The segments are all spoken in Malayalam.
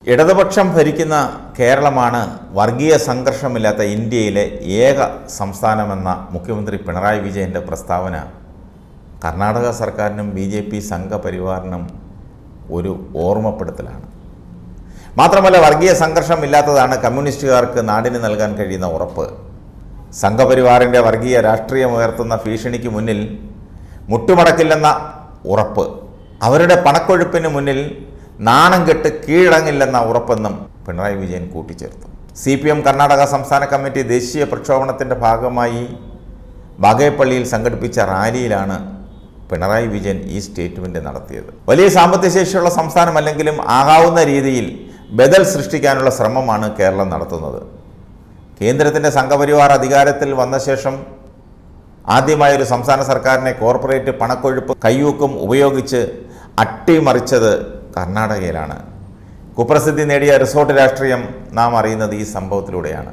ഇടതുപക്ഷം ഭരിക്കുന്ന കേരളമാണ് വർഗീയ സംഘർഷമില്ലാത്ത ഇന്ത്യയിലെ ഏക സംസ്ഥാനമെന്ന മുഖ്യമന്ത്രി പിണറായി വിജയൻ്റെ പ്രസ്താവന കർണാടക സർക്കാരിനും ബി ജെ പി സംഘപരിവാറിനും ഒരു ഓർമ്മപ്പെടുത്തലാണ് മാത്രമല്ല വർഗീയ സംഘർഷമില്ലാത്തതാണ് കമ്മ്യൂണിസ്റ്റുകാർക്ക് നാടിന് നൽകാൻ കഴിയുന്ന ഉറപ്പ് സംഘപരിവാറിൻ്റെ വർഗീയ രാഷ്ട്രീയമുയർത്തുന്ന ഭീഷണിക്ക് മുന്നിൽ മുട്ടുമടക്കില്ലെന്ന ഉറപ്പ് അവരുടെ പണക്കൊഴുപ്പിന് മുന്നിൽ നാണം കെട്ട് കീഴടങ്ങില്ലെന്ന ഉറപ്പെന്നും പിണറായി വിജയൻ കൂട്ടിച്ചേർത്തു സി പി എം കർണാടക സംസ്ഥാന കമ്മിറ്റി ദേശീയ പ്രക്ഷോഭണത്തിൻ്റെ ഭാഗമായി ബാഗേപ്പള്ളിയിൽ സംഘടിപ്പിച്ച റാലിയിലാണ് പിണറായി വിജയൻ ഈ സ്റ്റേറ്റ്മെൻറ്റ് നടത്തിയത് വലിയ സാമ്പത്തിക ശേഷിയുള്ള സംസ്ഥാനമല്ലെങ്കിലും ആകാവുന്ന രീതിയിൽ ബദൽ സൃഷ്ടിക്കാനുള്ള ശ്രമമാണ് കേരളം നടത്തുന്നത് കേന്ദ്രത്തിൻ്റെ സംഘപരിവാർ അധികാരത്തിൽ വന്ന ശേഷം ആദ്യമായൊരു സംസ്ഥാന സർക്കാരിനെ കോർപ്പറേറ്റ് പണക്കൊഴുപ്പ് കയ്യൂക്കും ഉപയോഗിച്ച് അട്ടിമറിച്ചത് കർണാടകയിലാണ് കുപ്രസിദ്ധി നേടിയ റിസോർട്ട് രാഷ്ട്രീയം നാം അറിയുന്നത് ഈ സംഭവത്തിലൂടെയാണ്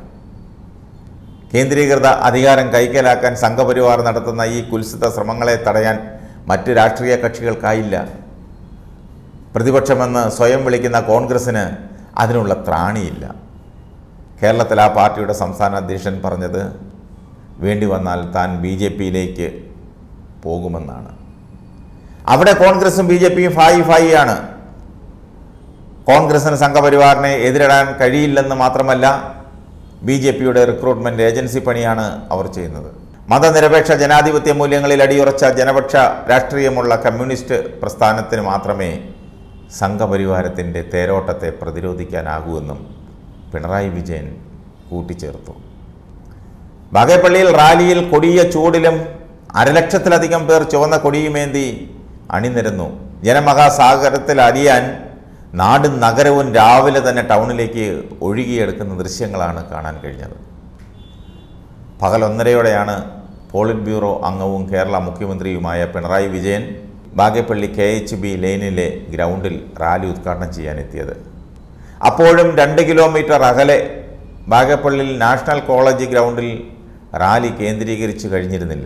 കേന്ദ്രീകൃത അധികാരം കൈക്കലാക്കാൻ സംഘപരിവാർ നടത്തുന്ന ഈ കുൽസിത ശ്രമങ്ങളെ തടയാൻ മറ്റ് രാഷ്ട്രീയ കക്ഷികൾക്കായില്ല പ്രതിപക്ഷമെന്ന് സ്വയം വിളിക്കുന്ന കോൺഗ്രസ്സിന് അതിനുള്ള ത്രാണിയില്ല കേരളത്തിൽ ആ പാർട്ടിയുടെ സംസ്ഥാന അധ്യക്ഷൻ പറഞ്ഞത് വേണ്ടി വന്നാൽ താൻ ബി ജെ പിയിലേക്ക് പോകുമെന്നാണ് അവിടെ കോൺഗ്രസും ബി ജെ പിയും ഫായി ഫായി ആണ് കോൺഗ്രസിന് സംഘപരിവാറിനെ എതിരിടാൻ കഴിയില്ലെന്ന് മാത്രമല്ല ബി ജെ പിയുടെ റിക്രൂട്ട്മെൻറ്റ് ഏജൻസി പണിയാണ് അവർ ചെയ്യുന്നത് മതനിരപേക്ഷ ജനാധിപത്യ മൂല്യങ്ങളിൽ അടിയുറച്ച ജനപക്ഷ രാഷ്ട്രീയമുള്ള കമ്മ്യൂണിസ്റ്റ് പ്രസ്ഥാനത്തിന് മാത്രമേ സംഘപരിവാരത്തിൻ്റെ തേരോട്ടത്തെ പ്രതിരോധിക്കാനാകൂ എന്നും പിണറായി വിജയൻ കൂട്ടിച്ചേർത്തു ബാഗേപ്പള്ളിയിൽ റാലിയിൽ കൊടിയ ചൂടിലും അരലക്ഷത്തിലധികം പേർ ചുവന്ന കൊടിയുമേന്തി അണിനിരന്നു ജനമഹാസാഗരത്തിൽ അലിയാൻ നാടും നഗരവും രാവിലെ തന്നെ ടൗണിലേക്ക് ഒഴുകിയെടുക്കുന്ന ദൃശ്യങ്ങളാണ് കാണാൻ കഴിഞ്ഞത് പകൽ ഒന്നരയോടെയാണ് പോളിറ്റ് ബ്യൂറോ അംഗവും കേരള മുഖ്യമന്ത്രിയുമായ Pinarayi Vijayan Bagepalli K H B ലെയിനിലെ ഗ്രൗണ്ടിൽ റാലി ഉദ്ഘാടനം ചെയ്യാനെത്തിയത് അപ്പോഴും രണ്ട് കിലോമീറ്റർ അകലെ ബാഗേപ്പള്ളിയിൽ നാഷണൽ കോളേജ് ഗ്രൗണ്ടിൽ റാലി കേന്ദ്രീകരിച്ചു കഴിഞ്ഞിരുന്നില്ല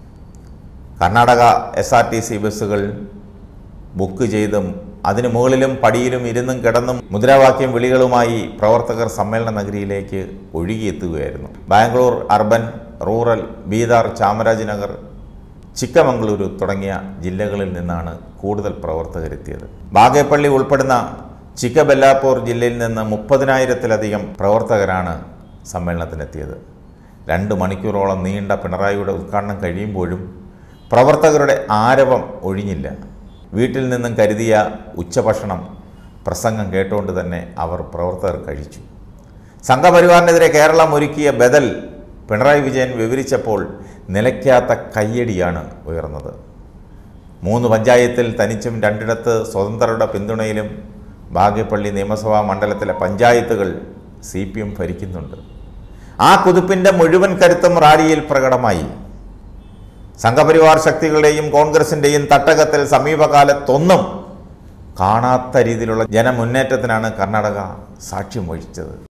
Karnataka S R T C ബസ്സുകൾ ബുക്ക് ചെയ്തും അതിനു മുകളിലും പടിയിലും ഇരുന്നും കിടന്നും മുദ്രാവാക്യം വിളികളുമായി പ്രവർത്തകർ സമ്മേളന നഗരിയിലേക്ക് ഒഴുകിയെത്തുകയായിരുന്നു ബാംഗ്ലൂർ അർബൻ റൂറൽ ബീദാർ ചാമരാജനഗർ ചിക്കമംഗളൂരു തുടങ്ങിയ ജില്ലകളിൽ നിന്നാണ് കൂടുതൽ പ്രവർത്തകരെത്തിയത് ബാഗേപ്പള്ളി ഉൾപ്പെടുന്ന ചിക്കബെല്ലാപ്പൂർ ജില്ലയിൽ നിന്ന് മുപ്പതിനായിരത്തിലധികം പ്രവർത്തകരാണ് സമ്മേളനത്തിനെത്തിയത് രണ്ട് മണിക്കൂറോളം നീണ്ട പിണറായിയുടെ ഉദ്ഘാടനം കഴിയുമ്പോഴും പ്രവർത്തകരുടെ ആരവം ഒഴിഞ്ഞില്ല വീട്ടിൽ നിന്നും കരുതിയ ഉച്ചഭക്ഷണം പ്രസംഗം കേട്ടുകൊണ്ട് തന്നെ അവർ പ്രവർത്തകർ കഴിച്ചു സംഘപരിവാറിനെതിരെ കേരളം ഒരുക്കിയ ബദൽ പിണറായി വിജയൻ വിവരിച്ചപ്പോൾ നിലയ്ക്കാത്ത കയ്യടിയാണ് ഉയർന്നത് മൂന്ന് പഞ്ചായത്തിൽ തനിച്ചും രണ്ടിടത്ത് സ്വതന്ത്രരുടെ പിന്തുണയിലും ബാഗേപ്പള്ളി നിയമസഭാ മണ്ഡലത്തിലെ പഞ്ചായത്തുകൾ സി പി എം ഭരിക്കുന്നുണ്ട് ആ കുതിപ്പിൻ്റെ മുഴുവൻ കരുത്തും റാലിയിൽ പ്രകടമായി സംഘപരിവാർ ശക്തികളുടെയും കോൺഗ്രസിൻ്റെയും തട്ടകത്തിൽ സമീപകാലത്തൊന്നും കാണാത്ത രീതിയിലുള്ള ജനമുന്നേറ്റത്തിനാണ് കർണാടക സാക്ഷ്യം വഹിച്ചത്